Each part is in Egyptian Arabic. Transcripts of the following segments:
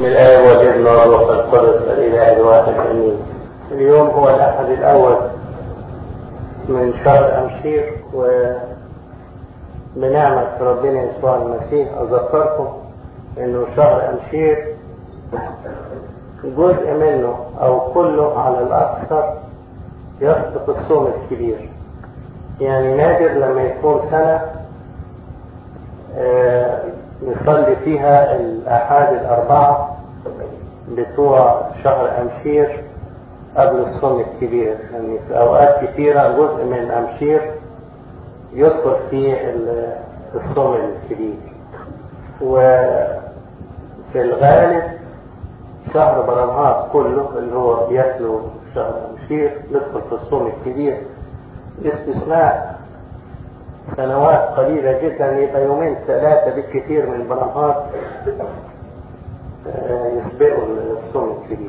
بسم الله والابن والروح القدس الاله الواحد امين. اليوم هو الاحد الاول من شهر امشير وبنعمة ربنا يسوع المسيح اذكركم انه شهر امشير جزء منه او كله على الاكثر يسبق الصوم الكبير. يعني نادر لما يكون سنة آه، نصلي فيها الأحاد الأربعة بتوع شهر أمشير قبل الصوم الكبير يعني في أوقات كثيرة جزء من أمشير يدخل فيه الصوم الكبير وفي الغالب شهر برمهات كله اللي هو بيتلو شهر أمشير يدخل في الصوم الكبير باستثناء سنوات قليلة جدا يبقى يومين ثلاثة بالكثير من برمهات يسبقوا الصوم الكبير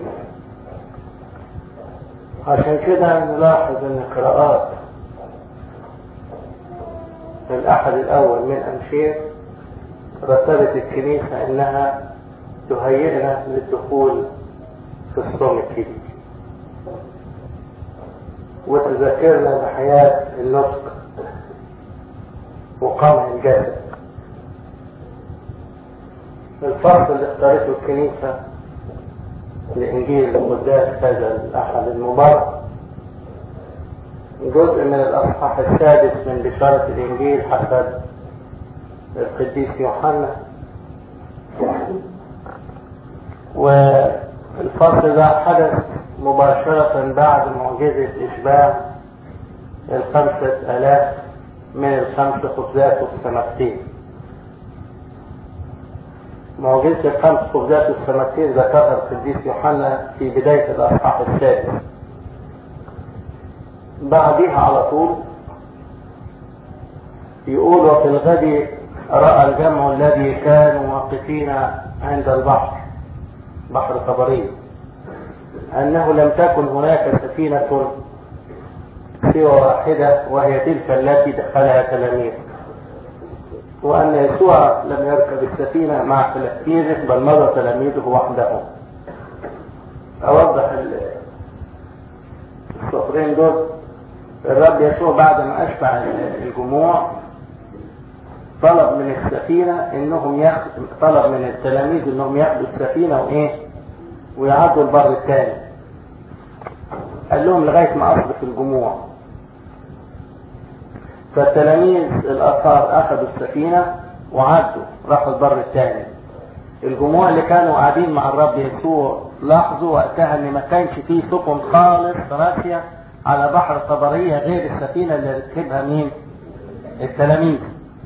عشان كده نلاحظ ان قراءات الأحد الأول من أمشير رتبت الكنيسة إنها تهيئنا للدخول في الصوم الكبير وتذكرنا بحياة النسك وقمع الجسد الفصل اللي اختارته الكنيسة لإنجيل القداس هذا الأحد المبارك جزء من الأصحاح السادس من بشارة الإنجيل حسب القديس يوحنا والفصل ده حدث مباشرة بعد معجزة إشباع الخمسة آلاف من الخمس خبزات والسمكتين معجزة الخمس خبزات والسمكتين ذكرها القديس يوحنا في بداية الأصحاح السادس بعدها على طول يقول وفي الغد رأى الجمع الذي كانوا واقفين عند البحر بحر طبريه أنه لم تكن هناك سفينة سوى واحدة وهي تلك التي دخلها تلاميذ وأن يسوع لم يركب السفينة مع تلاميذه بل مضى تلاميذه وحدهم أوضح السطرين دول الرب يسوع بعد ما أشبع الجموع طلب من السفينة انهم ياخد طلب من التلاميذ انهم ياخدوا السفينة وايه ويعدوا البر الثاني قال لهم لغاية ما اصرف الجموع فالتلاميذ الاطهار اخذوا السفينة وعدوا راحوا البر الثاني الجموع اللي كانوا قاعدين مع الرب يسوع لاحظوا وقتها ان ما كانش فيه سفن خالص راسية على بحر طبرية غير السفينة اللي ركبها مين التلاميذ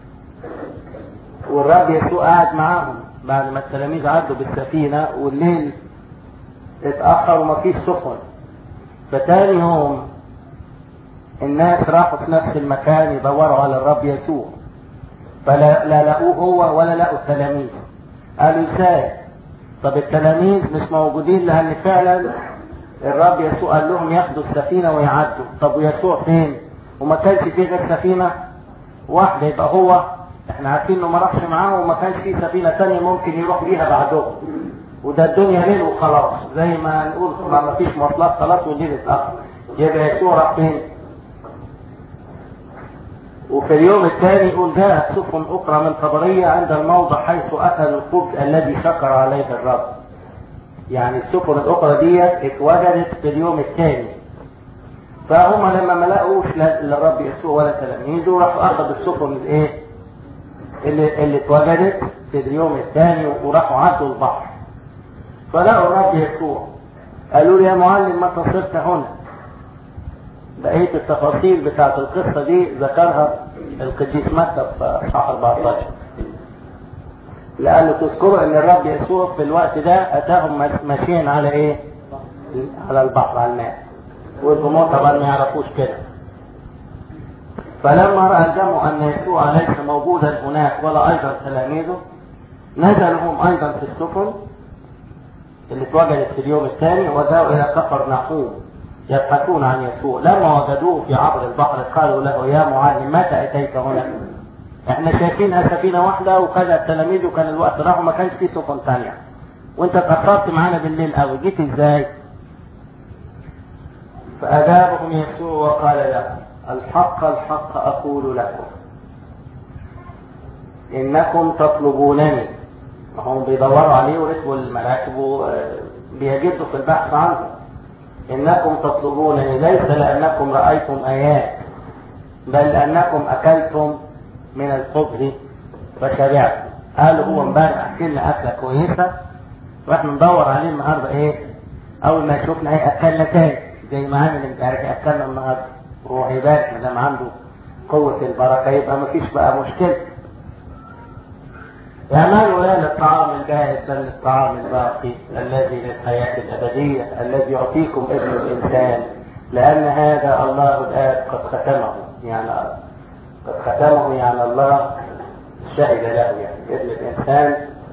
والرب يسوع قاعد معاهم بعد ما التلاميذ عدوا بالسفينة والليل اتأخر وما فيش سفن فتاني يوم الناس راحوا في نفس المكان يدوروا على الرب يسوع فلا لا لقوه هو ولا لقوا التلاميذ قالوا ازاي طب التلاميذ مش موجودين لان فعلا الرب يسوع قال لهم ياخدوا السفينة ويعدوا طب ويسوع فين وما كانش فيه غير سفينة واحدة يبقى هو احنا عارفين انه ما راحش معاهم وما كانش في سفينه ثانيه ممكن يروح بيها بعدهم وده الدنيا ليل وخلاص زي ما نقول ما فيش مواصلات خلاص والليل اتاخر يبقى يسوع راح فين؟ وفي اليوم الثاني يقول جاءت سفن اخرى من طبريه عند الموضع حيث اكلوا الخبز الذي شكر عليه الرب. يعني السفن الاخرى ديت اتوجدت في اليوم الثاني. فهم لما ما لقوش لا الرب يسوع ولا تلاميذه راحوا اخذوا السفن الايه؟ اللي اللي اتوجدت في اليوم الثاني وراحوا عدوا البحر فلقوا الرب يسوع قالوا له يا معلم متى صرت هنا بقية التفاصيل بتاعت القصة دي ذكرها القديس متى في اصحاح 14 لأنه تذكروا ان الرب يسوع في الوقت ده اتاهم ماشيين على ايه؟ على البحر على الماء والجمهور طبعا ما يعرفوش كده فلما رأى الجمع أن يسوع ليس موجودا هناك ولا أيضا تلاميذه نزلوا هم أيضا في السفن اللي اتوجدت في اليوم الثاني وذهبوا إلى كفر نحوم يبحثون عن يسوع لما وجدوه في عبر البحر قالوا له يا معلم متى أتيت هنا؟ احنا شايفينها سفينة واحدة وكذا التلاميذ وكان الوقت راحوا ما كانش في سفن ثانية وانت اتأخرت معانا بالليل قوي جيت ازاي فأجابهم يسوع وقال لهم الحق الحق أقول لكم إنكم تطلبونني ما هم بيدوروا عليه وركبوا المراكب وبيجدوا في البحث عنه إنكم تطلبونني ليس لأنكم رأيتم آيات بل لأنكم أكلتم من الخبز فشبعتم قالوا هو امبارح أكلنا أكلة كويسة واحنا ندور عليه النهارده ايه اول ما شفنا ايه اكلنا تاني زي ما عامل امبارح اكلنا النهارده روح يبارك ما دام عنده قوة البركة يبقى ما فيش بقى مشكلة اعملوا لا للطعام البائد بل للطعام الباقي الذي للحياة الأبدية الذي يعطيكم ابن الإنسان لأن هذا الله الآب قد ختمه يعني قد ختمه يعني الله شهد له يعني ابن الإنسان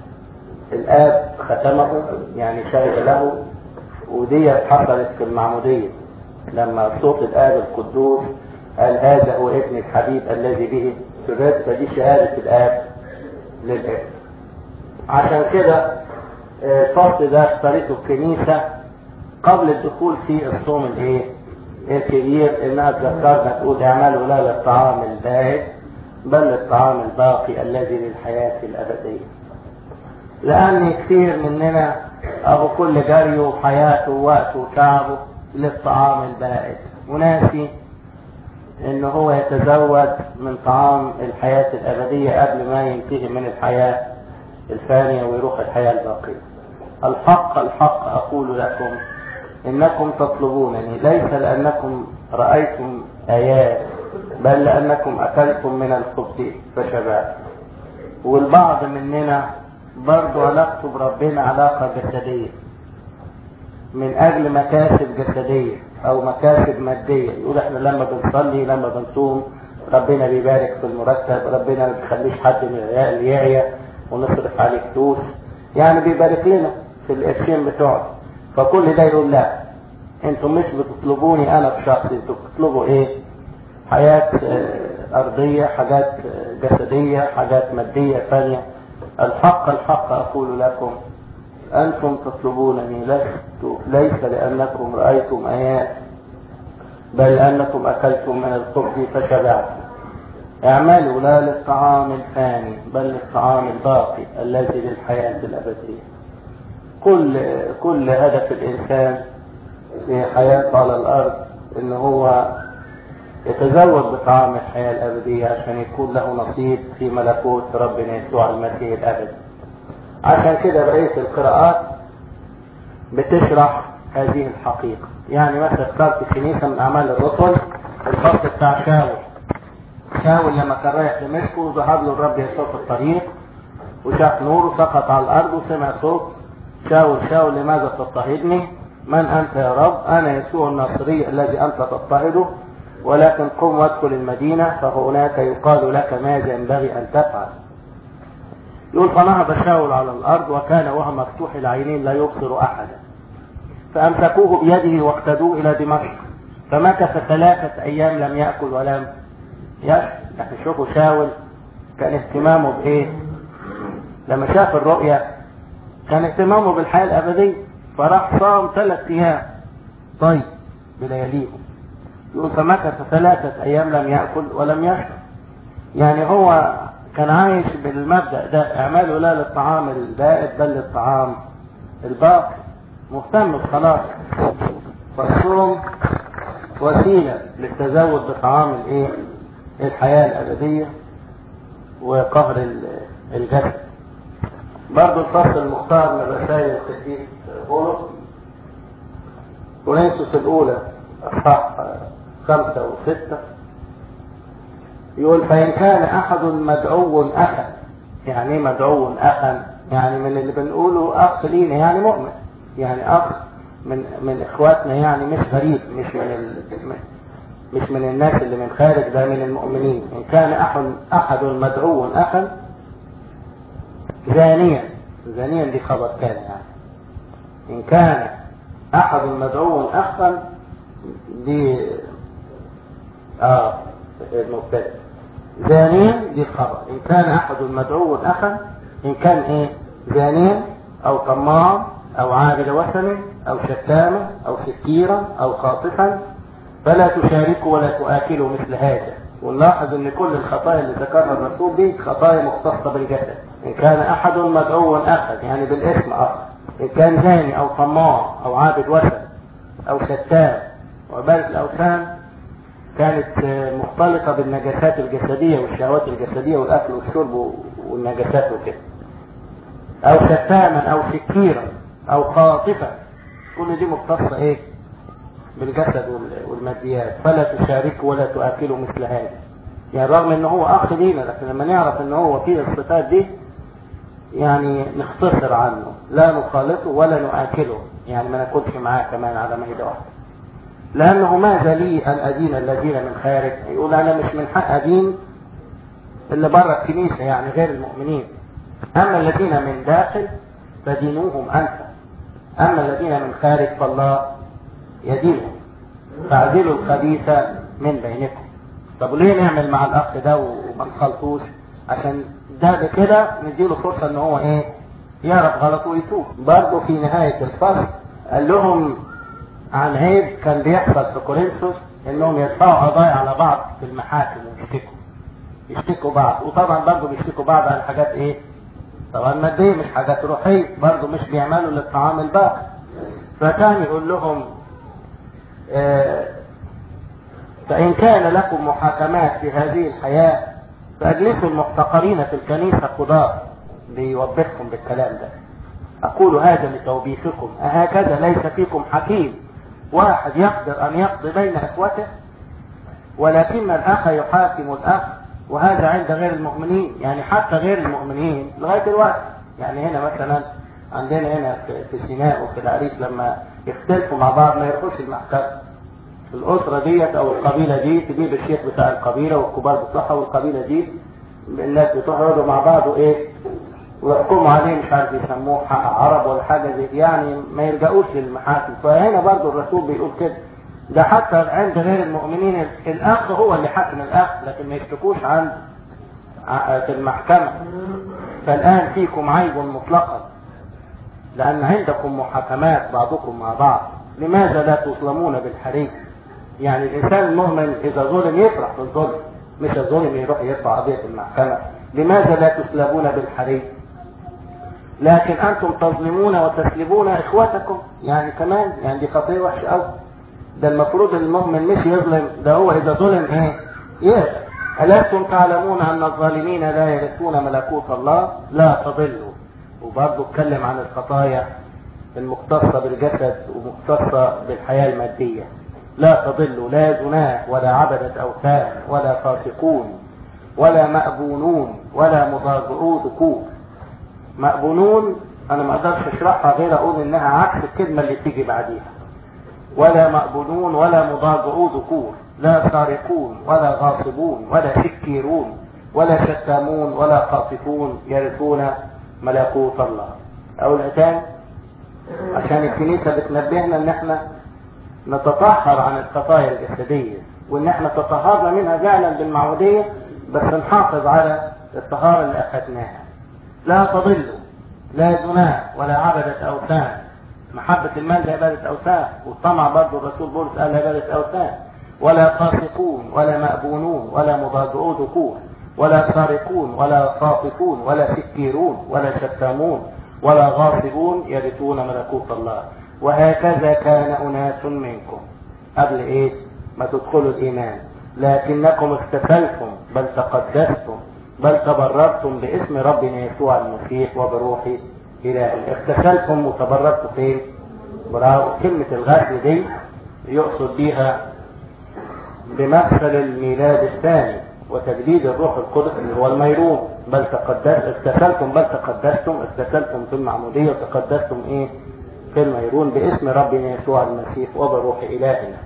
الآب ختمه يعني شهد له ودي حصلت في المعمودية لما صوت الآب القدوس قال هذا هو ابن الحبيب الذي به سررت فدي شهادة الآب للابن عشان كده الفصل ده اختارته الكنيسة قبل الدخول في الصوم الايه الكبير انها تذكرنا تقول اعملوا لا للطعام الباهت بل للطعام الباقي الذي للحياة الأبدية لأن كثير مننا أبو كل جريه وحياته ووقته وتعبه للطعام البائد وناسي إن هو يتزود من طعام الحياة الأبدية قبل ما ينتهي من الحياة الثانية ويروح الحياة الباقية الحق الحق أقول لكم إنكم تطلبونني ليس لأنكم رأيتم آيات بل لأنكم أكلتم من الخبز فشبعتم والبعض مننا برضه علاقته بربنا علاقة جسدية من أجل مكاسب جسدية أو مكاسب مادية يقول احنا لما بنصلي لما بنصوم ربنا بيبارك في المرتب ربنا ما بيخليش حد من العيال يعيا ونصرف عليه فلوس يعني بيبارك لنا في القرشين بتوعنا فكل ده يقول لا انتم مش بتطلبوني انا بشخصي انتم بتطلبوا ايه حياة ارضية حاجات جسدية حاجات مادية ثانية الحق الحق اقول لكم انتم تطلبونني لست ليس لانكم رايتم ايات بل لانكم اكلتم من الخبز فشبعتم اعملوا لا للطعام الفاني بل للطعام الباقي الذي للحياة الأبدية كل كل هدف الإنسان في حياته على الأرض إن هو يتزود بطعام الحياة الأبدية عشان يكون له نصيب في ملكوت ربنا يسوع المسيح الأبدي عشان كده بقية القراءات بتشرح هذه الحقيقة يعني مثلا اخترت كنيسة من أعمال الرسل الفصل بتاع شاول شاول لما كان رايح دمشق وظهر له الرب يسوع في الطريق وشاف نور وسقط على الارض وسمع صوت شاول شاول لماذا تضطهدني؟ من انت يا رب؟ انا يسوع الناصري الذي انت تضطهده ولكن قم وادخل المدينه فهناك يقال لك ماذا ينبغي ان تفعل. يقول فنهض شاول على الارض وكان وهو مفتوح العينين لا يبصر احدا. فامسكوه بيده واقتدوه الى دمشق فمكث ثلاثه ايام لم ياكل ولم يشرب يعني شوفوا شاول كان اهتمامه بايه لما شاف الرؤيا كان اهتمامه بالحياة الأبدية فراح صام ثلاث أيام طيب بلياليهم يقول فمكث ثلاثة أيام لم يأكل ولم يشرب يعني هو كان عايش بالمبدأ ده اعملوا لا للطعام البائد بل للطعام الباقي مهتم بخلاص فالصوم وسيلة للتزود بطعام الايه الحياة الأبدية وقهر الجسد برضو الفصل المختار من رسائل القديس بولس كورنثوس الأولى أصحاح خمسة وستة يقول فإن كان أحد مدعو أخا يعني ايه مدعو أخا يعني من اللي بنقوله أخ لينا يعني مؤمن يعني أخ من من إخواتنا يعني مش غريب مش من ال... مش من الناس اللي من خارج ده من المؤمنين إن كان أحد أحد مدعو أخا زانيا زانيا دي خبر كان يعني إن كان أحد مدعو أخا دي آه المبتدأ زانيا دي خبر إن كان أحد مدعو أخا إن كان إيه زانيا أو طماع أو عابد وثن أو شتامة أو سكيرا أو خاطفا فلا تشاركوا ولا تآكلوا مثل هذا ونلاحظ ان كل الخطايا اللي ذكرها الرسول دي خطايا مختصة بالجسد ان كان احد مدعو اخذ يعني بالاسم اخر ان كان زاني او طماع او عابد وثن او شتام وعبادة الاوثان كانت مختلطة بالنجاسات الجسدية والشهوات الجسدية والاكل والشرب والنجاسات وكده او شتاما او سكيرا او خاطفا كل دي مختصة ايه بالجسد والماديات فلا تشاركوا ولا تؤكلوا مثل هذا يعني رغم ان هو اخ لينا لكن لما نعرف ان هو فيه الصفات دي يعني نختصر عنه لا نخالطه ولا نؤكله يعني ما ناكلش معاه كمان على مائدة واحدة لانه ماذا لي ان ادين الذين من خارج يقول انا مش من حق ادين اللي بره الكنيسة يعني غير المؤمنين اما الذين من داخل فدينوهم انت اما الذين من خارج فالله يدينهم فاعزلوا الخبيث من بينكم طب ليه نعمل مع الاخ ده وما نخلطوش عشان ده بكده نديله فرصة ان هو ايه يعرف غلطه ويتوب برضه في نهاية الفصل قال لهم عن عيب كان بيحصل في كورنثوس انهم يدفعوا قضايا على بعض في المحاكم ويشتكوا يشتكوا بعض وطبعا برضه بيشتكوا بعض على حاجات ايه طبعا مادية مش حاجات روحية برضه مش بيعملوا للطعام الباقي فكان يقول لهم آه فإن كان لكم محاكمات في هذه الحياة فأجلسوا المحتقرين في الكنيسة قضاة بيوبخكم بالكلام ده أقول هذا لتوبيخكم أهكذا ليس فيكم حكيم واحد يقدر أن يقضي بين أسوته ولكن الأخ يحاكم الأخ وهذا عند غير المؤمنين يعني حتى غير المؤمنين لغاية الوقت يعني هنا مثلا عندنا هنا في سيناء وفي العريش لما يختلفوا مع بعض ما يروحوش المحكمة الأسرة ديت أو القبيلة دي تجيب الشيخ بتاع القبيلة والكبار بتوعها والقبيلة دي الناس بتوعها يقعدوا مع بعض وإيه ويحكموا عليه مش عارف يسموه حق عرب ولا حاجة زي يعني ما يلجأوش للمحاكم فهنا برضو الرسول بيقول كده ده حتى عند غير المؤمنين الأخ هو اللي حاكم الأخ لكن ما يشتكوش عند في المحكمة فالآن فيكم عيب مطلقا لأن عندكم محاكمات بعضكم مع بعض لماذا لا تظلمون بالحريق يعني الإنسان المؤمن إذا ظلم يفرح بالظلم مش الظلم يروح يرفع قضية المحكمة لماذا لا تسلبون بالحريق لكن أنتم تظلمون وتسلبون إخوتكم يعني كمان يعني دي خطية وحشة أوي ده المفروض المؤمن مش يظلم ده هو إذا ظلم إيه يهدى ألستم تعلمون أن الظالمين لا يرثون ملكوت الله لا تضلوا وبرضه اتكلم عن الخطايا المختصة بالجسد ومختصة بالحياة المادية لا تضلوا لا زناه ولا عبدة أوثان ولا فاسقون ولا مأبونون ولا مضاجعو ذكور مأبونون أنا ما أقدرش أشرحها غير أقول إنها عكس الكلمة اللي تيجي بعديها ولا مأبونون ولا مضاجعو ذكور لا سارقون ولا غاصبون ولا سكيرون ولا شتامون ولا خاطفون يرثون ملكوت الله أقولها تاني عشان الكنيسة بتنبهنا إن إحنا نتطهر عن الخطايا الجسدية وإن إحنا تطهرنا منها فعلا بالمعمودية بس نحافظ على الطهارة اللي أخذناها لا تضلوا لا زناه ولا عبدة أوثان محبة المال لعبادة أوثان والطمع برضه الرسول بولس قال لعبادة أوثان ولا فاسقون ولا مأبونون ولا مضاجعو ذكور ولا سارقون ولا خاطفون ولا سكيرون ولا شتامون ولا غاصبون يرثون ملكوت الله وهكذا كان أناس منكم قبل إيه ما تدخلوا الإيمان لكنكم اختفلتم بل تقدستم بل تبررتم باسم ربنا يسوع المسيح وبروح إله اختفلتم وتبررتم فين برافو كلمة الغسل دي يقصد بيها بمدخل الميلاد الثاني وتجديد الروح القدس اللي هو الميرون بل تقدس اغتسلتم بل تقدستم اغتسلتم في المعمودية وتقدستم ايه في الميرون باسم ربنا يسوع المسيح وبروح إلهنا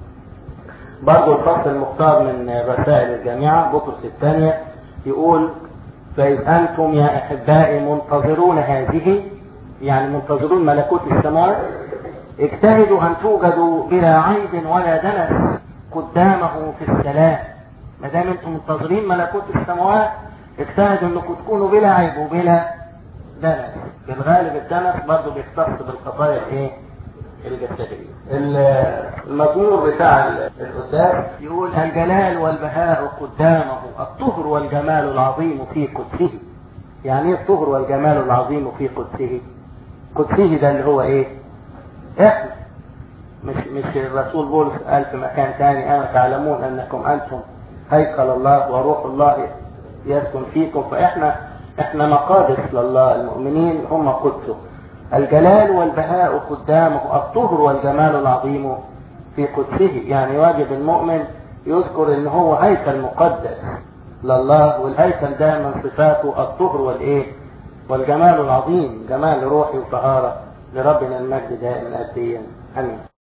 برضو الفصل المختار من رسائل الجامعة بطرس الثانية يقول فإذ أنتم يا أحبائي منتظرون هذه يعني منتظرون ملكوت السماوات اجتهدوا أن توجدوا بلا عيب ولا دنس قدامه في السلام ما دام انتم منتظرين ملكوت السماوات اجتهدوا انكم تكونوا بلا عيب وبلا دنس في الغالب الدنس برضه بيختص بالقضايا ايه الجسدية المزمور بتاع القداس يقول الجلال والبهاء قدامه الطهر والجمال العظيم في قدسه يعني ايه الطهر والجمال العظيم في قدسه قدسه ده اللي هو ايه احنا مش مش الرسول بولس قال في مكان ثاني انا تعلمون انكم انتم هيكل الله وروح الله يسكن فيكم فاحنا احنا مقادس لله المؤمنين هم قدسه الجلال والبهاء قدامه الطهر والجمال العظيم في قدسه يعني واجب المؤمن يذكر ان هو هيكل مقدس لله والهيكل ده من صفاته الطهر والايه والجمال العظيم جمال روحي وطهارة لربنا المجد دائما أبديا امين